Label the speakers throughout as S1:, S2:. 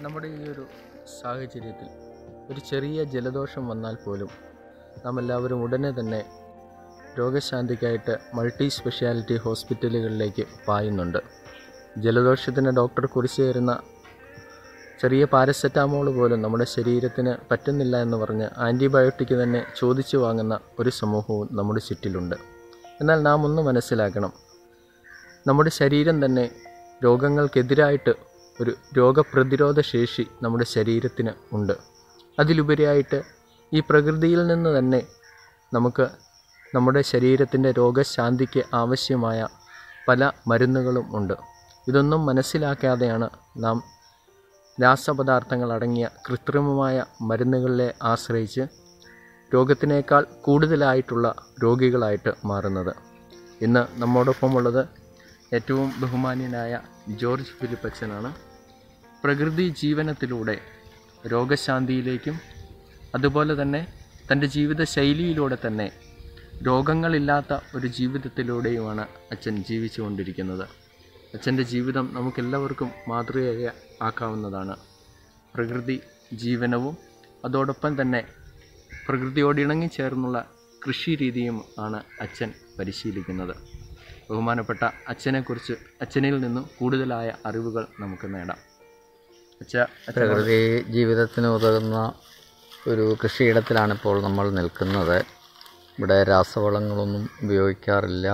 S1: നമ്മുടെ ഈ ഒരു സാഹചര്യത്തിൽ ഒരു ചെറിയ ജലദോഷം വന്നാൽ പോലും നാം എല്ലാവരും ഉടനെ തന്നെ രോഗശാന്തിക്കായിട്ട് മൾട്ടി സ്പെഷ്യാലിറ്റി ഹോസ്പിറ്റലുകളിലേക്ക് പായുന്നുണ്ട് ജലദോഷത്തിന് ഡോക്ടർ കുറിച്ച് തരുന്ന ചെറിയ പാരസെറ്റാമോൾ പോലും നമ്മുടെ ശരീരത്തിന് പറ്റുന്നില്ല എന്ന് പറഞ്ഞ് ആൻറ്റിബയോട്ടിക് തന്നെ ചോദിച്ചു വാങ്ങുന്ന ഒരു സമൂഹവും നമ്മുടെ ചുറ്റിലുണ്ട് എന്നാൽ നാം ഒന്ന് മനസ്സിലാക്കണം നമ്മുടെ ശരീരം തന്നെ രോഗങ്ങൾക്കെതിരായിട്ട് ഒരു രോഗപ്രതിരോധ ശേഷി നമ്മുടെ ശരീരത്തിന് ഉണ്ട് അതിലുപരിയായിട്ട് ഈ പ്രകൃതിയിൽ നിന്ന് തന്നെ നമുക്ക് നമ്മുടെ ശരീരത്തിൻ്റെ രോഗശാന്തിക്ക് ആവശ്യമായ പല മരുന്നുകളും ഉണ്ട് ഇതൊന്നും മനസ്സിലാക്കാതെയാണ് നാം രാസപദാർത്ഥങ്ങൾ അടങ്ങിയ കൃത്രിമമായ മരുന്നുകളെ ആശ്രയിച്ച് രോഗത്തിനേക്കാൾ കൂടുതലായിട്ടുള്ള രോഗികളായിട്ട് മാറുന്നത് ഇന്ന് നമ്മോടൊപ്പമുള്ളത് ഏറ്റവും ബഹുമാന്യനായ ജോർജ് ഫിലിപ്പച്ചനാണ് പ്രകൃതി ജീവനത്തിലൂടെ രോഗശാന്തിയിലേക്കും അതുപോലെ തന്നെ തൻ്റെ ജീവിത ശൈലിയിലൂടെ തന്നെ രോഗങ്ങളില്ലാത്ത ഒരു ജീവിതത്തിലൂടെയുമാണ് അച്ഛൻ ജീവിച്ചു കൊണ്ടിരിക്കുന്നത് അച്ഛൻ്റെ ജീവിതം നമുക്കെല്ലാവർക്കും മാതൃകയായി ആക്കാവുന്നതാണ് പ്രകൃതി ജീവനവും അതോടൊപ്പം തന്നെ പ്രകൃതിയോട് ഇണങ്ങിച്ചേർന്നുള്ള കൃഷി രീതിയും ആണ് അച്ഛൻ പരിശീലിക്കുന്നത് ബഹുമാനപ്പെട്ട അച്ഛനെക്കുറിച്ച് അച്ഛനിൽ നിന്നും കൂടുതലായ അറിവുകൾ നമുക്ക് നേടാം അച്ഛ അച്ഛൻ
S2: പ്രകൃതി ജീവിതത്തിന് ഉതകുന്ന ഒരു കൃഷിയിടത്തിലാണ് ഇപ്പോൾ നമ്മൾ നിൽക്കുന്നത് ഇവിടെ രാസവളങ്ങളൊന്നും ഉപയോഗിക്കാറില്ല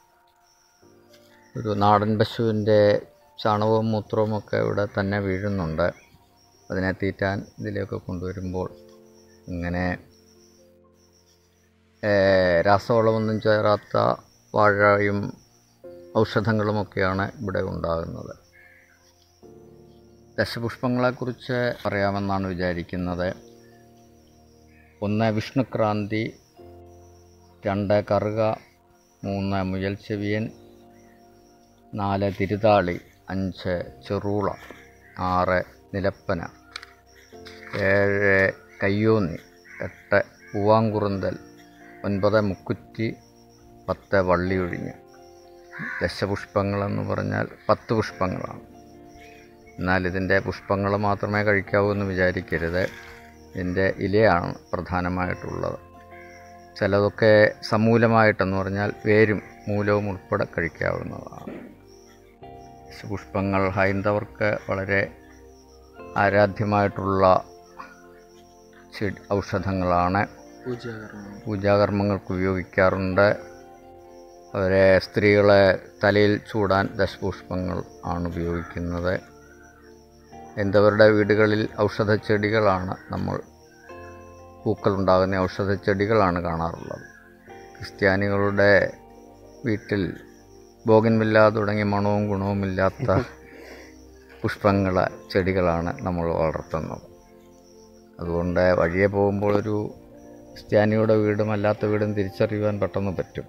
S2: ഒരു നാടൻ പശുവിൻ്റെ ചാണകവും മൂത്രവും ഒക്കെ ഇവിടെ തന്നെ വീഴുന്നുണ്ട് അതിനെ തീറ്റാൻ ഇതിലേക്ക് കൊണ്ടുവരുമ്പോൾ ഇങ്ങനെ ഏഹ്, രാസവളമൊന്നും ചേരാത്ത വാഴയും ഔഷധങ്ങളുമൊക്കെയാണ് ഇവിടെ ഉണ്ടാകുന്നത് ദശപുഷ്പങ്ങളെക്കുറിച്ച് പറയാമെന്നാണ് വിചാരിക്കുന്നത് ഒന്ന് വിഷ്ണുക്രാന്തി രണ്ട് കറുക മൂന്ന് മുയൽ ചെവിയൻ നാല് തിരുതാളി അഞ്ച് ചെറൂള ആറ് നിലപ്പന ഏഴ് കയ്യൂന്നി എട്ട് പൂവാങ്കുറുന്തൽ ഒൻപത് മുക്കുറ്റി പത്ത് വള്ളിയൊഴിഞ്ഞ് ദശപുഷ്പങ്ങളെന്ന് പറഞ്ഞാൽ പത്ത് പുഷ്പങ്ങളാണ് എന്നാൽ ഇതിൻ്റെ പുഷ്പങ്ങൾ മാത്രമേ കഴിക്കാവൂ എന്ന് വിചാരിക്കരുത് ഇതിൻ്റെ ഇലയാണ് പ്രധാനമായിട്ടുള്ളത് ചിലതൊക്കെ സമൂലമായിട്ടെന്ന് പറഞ്ഞാൽ വേരും മൂലവും ഉൾപ്പെടെ കഴിക്കാവുന്നതാണ് പുഷ്പങ്ങൾ ഹൈന്ദവർക്ക് വളരെ ആരാധ്യമായിട്ടുള്ള ചെടി ഔഷധങ്ങളാണ്
S1: പൂജാകർമ്മം
S2: പൂജാകർമ്മങ്ങൾക്ക് ഉപയോഗിക്കാറുണ്ട് അവരെ സ്ത്രീകളെ തലയിൽ ചൂടാൻ ദശപുഷ്പങ്ങൾ ആണ് ഉപയോഗിക്കുന്നത് എന്തവരുടെ വീടുകളിൽ ഔഷധച്ചെടികളാണ് നമ്മൾ പൂക്കളുണ്ടാകുന്ന ഔഷധച്ചെടികളാണ് കാണാറുള്ളത് ക്രിസ്ത്യാനികളുടെ വീട്ടിൽ ബോഗൻവില്ല തുടങ്ങിയ മണവും ഗുണവുമില്ലാത്ത പുഷ്പങ്ങള ചെടികളാണ് നമ്മൾ വളർത്തുന്നത് അതുകൊണ്ട് വഴിയെ പോകുമ്പോൾ ഒരു ക്രിസ്ത്യാനിയുടെ വീടും അല്ലാത്ത വീടും തിരിച്ചറിയുവാൻ പെട്ടെന്ന് പറ്റും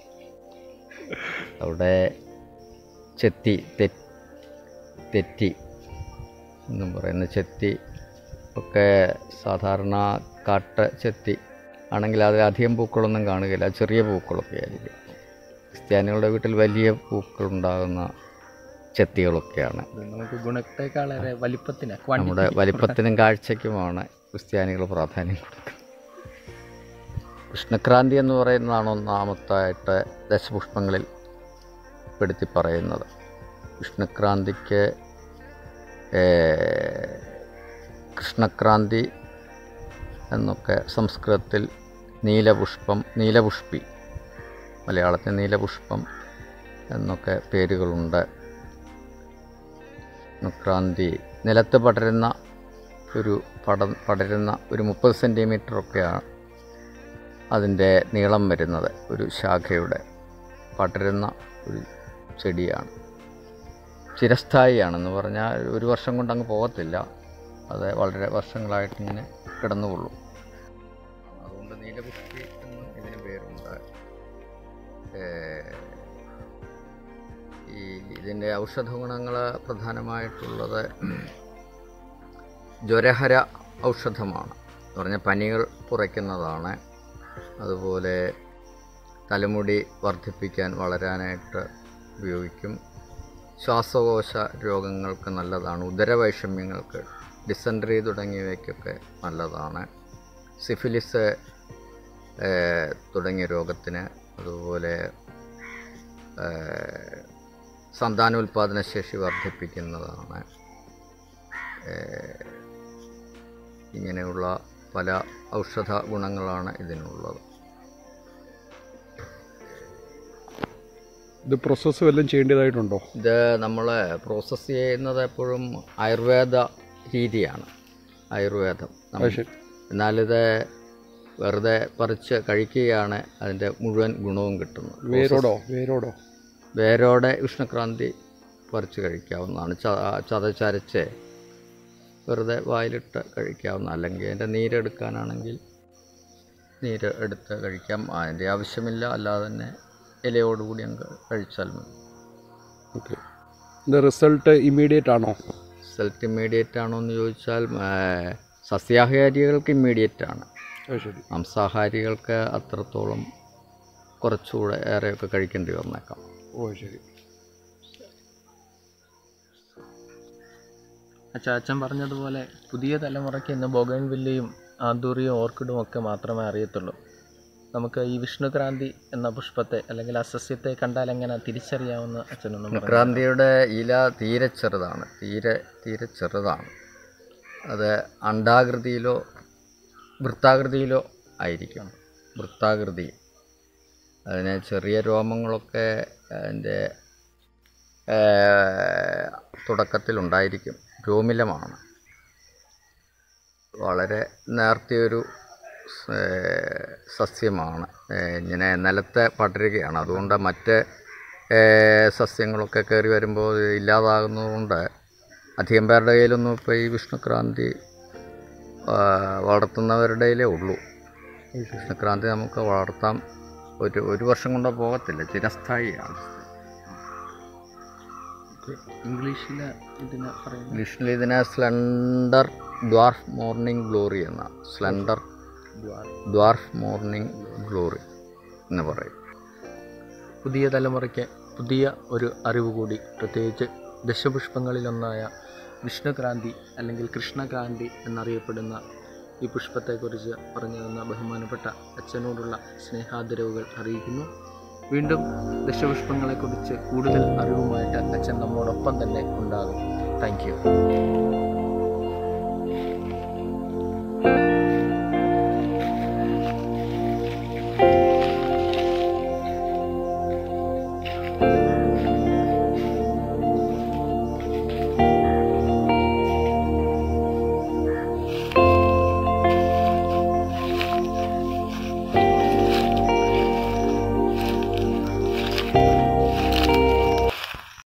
S2: അവിടെ ചെത്തി തെ തെറ്റി എന്നും പറയുന്ന ചെത്തി ഒക്കെ സാധാരണ കാട്ട് ചെത്തി ആണെങ്കിൽ അതിൽ അധികം പൂക്കളൊന്നും കാണുകയില്ല ചെറിയ പൂക്കളൊക്കെ ആയിരിക്കും ക്രിസ്ത്യാനികളുടെ വീട്ടിൽ വലിയ പൂക്കളുണ്ടാകുന്ന ചെത്തികളൊക്കെയാണ്
S1: ഇത് നമുക്ക് ഗുണത്തേക്കാളേറെ വലിപ്പത്തിന്
S2: നമ്മുടെ വലിപ്പത്തിനും കാഴ്ചയ്ക്കുമാണ് ക്രിസ്ത്യാനികൾ പ്രാധാന്യം കൊടുക്കുന്നത് കൃഷ്ണക്രാന്തി എന്ന് പറയുന്നതാണ് ഒന്നാമത്തായിട്ട് ദശപുഷ്പങ്ങളിൽ പെടുത്തി പറയുന്നത് കൃഷ്ണക്രാന്തിക്ക് ഏർ, കൃഷ്ണക്രാന്തി എന്നൊക്കെ സംസ്കൃതത്തിൽ നീലപുഷ്പം നീലപുഷ്പി മലയാളത്തിൽ നീലപുഷ്പം എന്നൊക്കെ പേരുകളുണ്ട് കൃഷ്ണക്രാന്തി നിലത്ത് പടരുന്ന ഒരു പട പടരുന്ന ഒരു മുപ്പത് സെൻറ്റിമീറ്ററൊക്കെയാണ് അതിൻ്റെ നീളം വരുന്നത് ഒരു ശാഖയുടെ പടരുന്ന ഒരു ചെടിയാണ് ചിരസ്ഥായിയാണെന്ന് പറഞ്ഞാൽ ഒരു വർഷം കൊണ്ട് അങ്ങ് പോകത്തില്ല അത് വളരെ വർഷങ്ങളായിട്ട് ഇങ്ങനെ കിടന്നുകൊള്ളും അതുകൊണ്ട് നീലപുഷ്പി എന്നും ഇതിന് പേരുണ്ട് ഏർ, ഈ ഇതിൻ്റെ ഔഷധ ഗുണങ്ങൾ പ്രധാനമായിട്ടുള്ളത് ജ്വരഹര ഔഷധമാണ് എന്ന് പറഞ്ഞാൽ പനികൾ കുറയ്ക്കുന്നതാണ് അതുപോലെ തലമുടി വർദ്ധിപ്പിക്കാൻ വളരാനായിട്ട് ഉപയോഗിക്കും ശ്വാസകോശ രോഗങ്ങൾക്ക് നല്ലതാണ് ഉദരവൈഷമ്യങ്ങൾക്ക് ഡിസെൻട്രി തുടങ്ങിയവയ്ക്കൊക്കെ നല്ലതാണ് സിഫിലിസ് ഏഹ്, തുടങ്ങിയ രോഗത്തിന് അതുപോലെ ഏഹ്, സന്താനോൽപാദന ശേഷി വർദ്ധിപ്പിക്കുന്നതാണ് ഏഹ്, ഇങ്ങനെയുള്ള പല ഔഷധ ഗുണങ്ങളാണ് ഇതിനുള്ളത്
S3: ഇത് പ്രോസസ്സ് വല്ലതും ചെയ്യേണ്ടതായിട്ടുണ്ടോ
S2: ഇത് നമ്മൾ പ്രോസസ്സ് ചെയ്യുന്നത് എപ്പോഴും ആയുർവേദ രീതിയാണ് ആയുർവേദം
S3: അത് ശരി
S2: എന്നാലിത് വെറുതെ പറിച്ച് കഴിക്കുകയാണ് അതിൻ്റെ മുഴുവൻ ഗുണവും കിട്ടുന്നത്
S3: വേരോടോ വേരോടോ
S2: വേരോടെ ഉഷ്ണക്രാന്തി പറിച്ച് കഴിക്കാവുന്നതാണ് ച- ചതച്ചരച്ച് വെറുതെ വായിലിട്ട് കഴിക്കാവുന്ന അല്ലെങ്കിൽ അതിൻ്റെ നീരെടുക്കാനാണെങ്കിൽ നീര് എടുത്ത് കഴിക്കാം അതിൻ്റെ ആവശ്യമില്ല അല്ലാതെ തന്നെ ഇലയോടുകൂടി അങ്ങ് കഴിച്ചാൽ മതി
S3: ഓക്കെ ഇത് റിസൾട്ട് ഇമ്മീഡിയറ്റ് ആണോ
S2: റിസൾട്ട് ഇമ്മീഡിയറ്റ് ആണോ എന്ന് ചോദിച്ചാൽ ആ, സസ്യാഹാരികൾക്ക് ഇമ്മീഡിയറ്റ് ആണ്
S3: അത് ശരി
S2: മാംസാഹാരികൾക്ക് അത്രത്തോളം കുറച്ചുകൂടെ ഏറെയൊക്കെ കഴിക്കേണ്ടി വന്നേക്കാം
S3: ഓ ശരി
S1: അച്ഛാ അച്ഛൻ പറഞ്ഞതുപോലെ പുതിയ തലമുറയ്ക്ക് ഇന്ന് ബൊഗൈൻവില്ലയും ആന്തൂറിയും ഓർക്കിഡും ഒക്കെ മാത്രമേ അറിയത്തുള്ളൂ നമുക്ക് ഈ വിഷ്ണുക്രാന്തി എന്ന പുഷ്പത്തെ അല്ലെങ്കിൽ ആ സസ്യത്തെ കണ്ടാൽ എങ്ങനെ തിരിച്ചറിയാവുന്ന അച്ഛനൊന്നും പറഞ്ഞു
S2: ക്രാന്തിയുടെ ഇല തീരെ ചെറുതാണ് തീരെ തീരെ ചെറുതാണ് അത് അണ്ഡാകൃതിയിലോ വൃത്താകൃതിയിലോ ആയിരിക്കും വൃത്താകൃതി അതിന് ചെറിയ രോമങ്ങളൊക്കെ അതിൻ്റെ തുടക്കത്തിലുണ്ടായിരിക്കും രോമിലമാണ് വളരെ നേർത്തിയൊരു ഏഹ്, സസ്യമാണ് ഏഹ്, ഇങ്ങനെ നിലത്തെ പടരുകയാണ് അതുകൊണ്ട് മറ്റ് ഏഹ്, സസ്യങ്ങളൊക്കെ കയറി വരുമ്പോൾ ഇത് ഇല്ലാതാകുന്നതുകൊണ്ട് അധികം പേരുടെ കയ്യിലൊന്നും ഇപ്പോൾ ഈ വിഷ്ണുക്രാന്തി ആ, വളർത്തുന്നവരുടെ കയ്യിലേ ഉള്ളൂ വിഷ്ണുക്രാന്തി നമുക്ക് വളർത്താം ഒരു ഒരു വർഷം കൊണ്ട് പോകത്തില്ല ചിരസ്ഥായിയാണ്
S1: ഇംഗ്ലീഷിൽ ഇതിന് പറയുന്നത്
S2: ഇംഗ്ലീഷിൽ ഇതിനെ സ്ലെൻഡർ ദ്വാർഫ് മോർണിംഗ് ഗ്ലോറി എന്ന സ്ലെൻഡർ ദ്വാർഫ് മോർണിംഗ് ഗ്ലോറി എന്ന് പറയും
S1: പുതിയ തലമുറയ്ക്ക് പുതിയ ഒരു അറിവ് കൂടി പ്രത്യേകിച്ച് ദശപുഷ്പങ്ങളിലൊന്നായ വിഷ്ണുക്രാന്തി അല്ലെങ്കിൽ കൃഷ്ണക്രാന്തി എന്നറിയപ്പെടുന്ന ഈ പുഷ്പത്തെക്കുറിച്ച് പറഞ്ഞു തന്ന ബഹുമാനപ്പെട്ട അച്ഛനോടുള്ള സ്നേഹാദരവുകൾ അറിയിക്കുന്നു വീണ്ടും ദശപുഷ്പങ്ങളെക്കുറിച്ച് കൂടുതൽ അറിവുമായിട്ട് അച്ഛൻ നമ്മോടൊപ്പം തന്നെ ഉണ്ടാകും താങ്ക് യു